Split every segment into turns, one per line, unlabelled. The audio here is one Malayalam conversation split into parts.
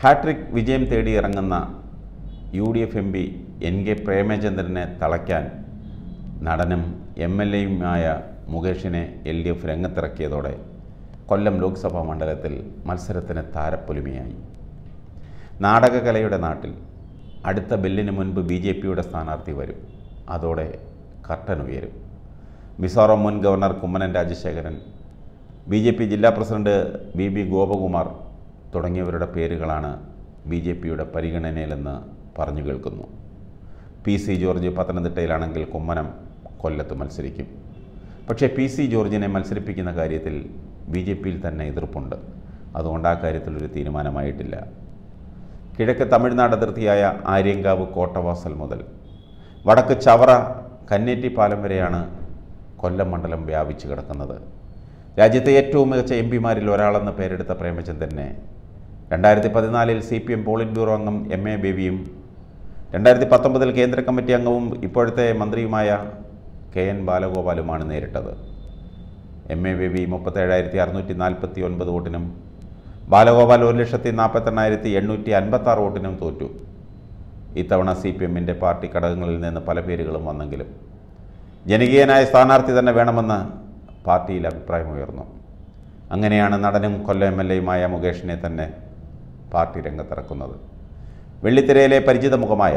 ഹാട്രിക് വിജയം തേടി ഇറങ്ങുന്ന U D F M P N K പ്രേമചന്ദ്രനെ തളയ്ക്കാൻ നടനും എം എൽ എയുമായ മുകേഷിനെ എൽ ഡി എഫ് രംഗത്തിറക്കിയതോടെ കൊല്ലം ലോക്സഭാ മണ്ഡലത്തിൽ മത്സരത്തിന് താരപ്പൊലിമയായി നാടകകലയുടെ നാട്ടിൽ അടുത്ത ബില്ലിന് മുൻപ് ബി ജെ പിയുടെ സ്ഥാനാർത്ഥി വരും അതോടെ കർട്ടൻ ഉയരും മിസോറാം മുൻ governor Kummanam Rajasekharan B J P ജില്ലാ പ്രസിഡന്റ് ബി ബി ഗോപകുമാർ തുടങ്ങിയവരുടെ പേരുകളാണ് ബി ജെ പിയുടെ പരിഗണനയിലെന്ന് പറഞ്ഞു കേൾക്കുന്നു പി സി ജോർജ് പത്തനംതിട്ടയിലാണെങ്കിൽ കുമ്മനം കൊല്ലത്ത് മത്സരിക്കും പക്ഷേ പി സി ജോർജിനെ മത്സരിപ്പിക്കുന്ന കാര്യത്തിൽ ബി ജെ പിയിൽ തന്നെ എതിർപ്പുണ്ട് അതുകൊണ്ട് ആ കാര്യത്തിൽ ഒരു തീരുമാനമായിട്ടില്ല കിഴക്ക് തമിഴ്നാട് അതിർത്തിയായ ആര്യങ്കാവ് കോട്ടവാസൽ മുതൽ വടക്ക് ചവറ കന്നേറ്റി പാലം വരെയാണ് കൊല്ലം മണ്ഡലം വ്യാപിച്ചു കിടക്കുന്നത് രാജ്യത്തെ ഏറ്റവും മികച്ച എം പിമാരിൽ ഒരാളെന്ന് പേരെടുത്ത പ്രേമചന്ദ്രനെ രണ്ടായിരത്തി പതിനാലിൽ C P M politburo അംഗം എം എ ബേബിയും രണ്ടായിരത്തി പത്തൊമ്പതിൽ കേന്ദ്ര കമ്മിറ്റി അംഗവും ഇപ്പോഴത്തെ മന്ത്രിയുമായ കെ എൻ ബാലഗോപാലുമാണ് നേരിട്ടത് എം എ ബേബി മുപ്പത്തേഴായിരത്തി അറുന്നൂറ്റി നാൽപ്പത്തി ഒൻപത് വോട്ടിനും ബാലഗോപാൽ ഒരു ലക്ഷത്തി നാൽപ്പത്തെണ്ണായിരത്തി എണ്ണൂറ്റി അൻപത്താറ് വോട്ടിനും തോറ്റു ഇത്തവണ സി പി എമ്മിൻ്റെ പാർട്ടി ഘടകങ്ങളിൽ നിന്ന് പല പേരുകളും വന്നെങ്കിലും ജനകീയനായ സ്ഥാനാർത്ഥി തന്നെ വേണമെന്ന് പാർട്ടിയിൽ അഭിപ്രായമുയർന്നു അങ്ങനെയാണ് നടനും കൊല്ലം എം എൽ എയുമായ മുകേഷിനെ തന്നെ പാർട്ടി രംഗത്തിറക്കുന്നത് വെള്ളിത്തിരയിലെ പരിചിത മുഖമായ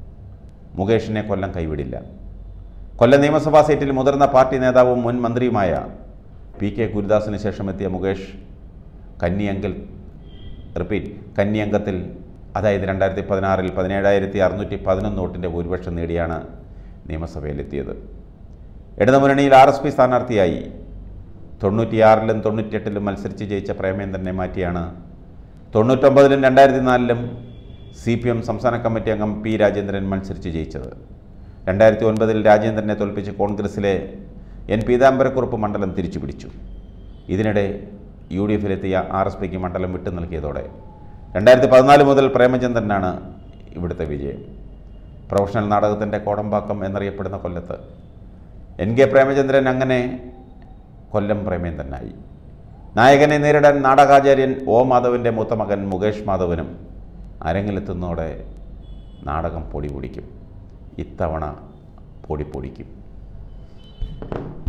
മുകേഷിനെ കൊല്ലം കൈവിടില്ല കൊല്ലം നിയമസഭാ സീറ്റിൽ മുതിർന്ന പാർട്ടി നേതാവും മുൻ മന്ത്രിയുമായ പി കെ ഗുരുദാസിന് ശേഷം എത്തിയ മുകേഷ് കന്നിയങ്കൽ റിപ്പീറ്റ് കന്നിയങ്കത്തിൽ അതായത് രണ്ടായിരത്തി പതിനാറിൽ പതിനേഴായിരത്തി അറുന്നൂറ്റി പതിനൊന്ന് വോട്ടിൻ്റെ ഭൂരിപക്ഷം നേടിയാണ് നിയമസഭയിലെത്തിയത് ഇടതുമുന്നണിയിൽ ആർ എസ് പി സ്ഥാനാർത്ഥിയായി തൊണ്ണൂറ്റിയാറിലും തൊണ്ണൂറ്റിയെട്ടിലും മത്സരിച്ച് ജയിച്ച പ്രേമേന്ദ്രനെ മാറ്റിയാണ് തൊണ്ണൂറ്റൊമ്പതിലും രണ്ടായിരത്തി നാലിലും സി പി എം സംസ്ഥാന കമ്മിറ്റി അംഗം പി രാജേന്ദ്രൻ മത്സരിച്ച് ജയിച്ചത് രണ്ടായിരത്തി ഒൻപതിൽ രാജേന്ദ്രനെ തോൽപ്പിച്ച് കോൺഗ്രസിലെ എൻ പീതാംബരക്കുറുപ്പ് മണ്ഡലം തിരിച്ചു പിടിച്ചു ഇതിനിടെ യു ഡി എഫിലെത്തിയ ആർ എസ് പിക്ക് മണ്ഡലം വിട്ടു നൽകിയതോടെ രണ്ടായിരത്തി പതിനാല് മുതൽ പ്രേമചന്ദ്രനാണ് ഇവിടുത്തെ വിജയം പ്രൊഫഷണൽ നാടകത്തിൻ്റെ കോടമ്പാക്കം എന്നറിയപ്പെടുന്ന കൊല്ലത്ത് എൻ കെ പ്രേമചന്ദ്രൻ അങ്ങനെ കൊല്ലം പ്രേമേന്ദ്രനായി നായകനെ നേരിടാൻ നാടകാചാര്യൻ ഒ മാധവൻ്റെ മൂത്ത മകൻ മുകേഷ് മാധവനും അരങ്ങിലെത്തുന്നതോടെ നാടകം പൊടി പൊടിക്കും ഇത്തവണ പൊടി പൊടിക്കും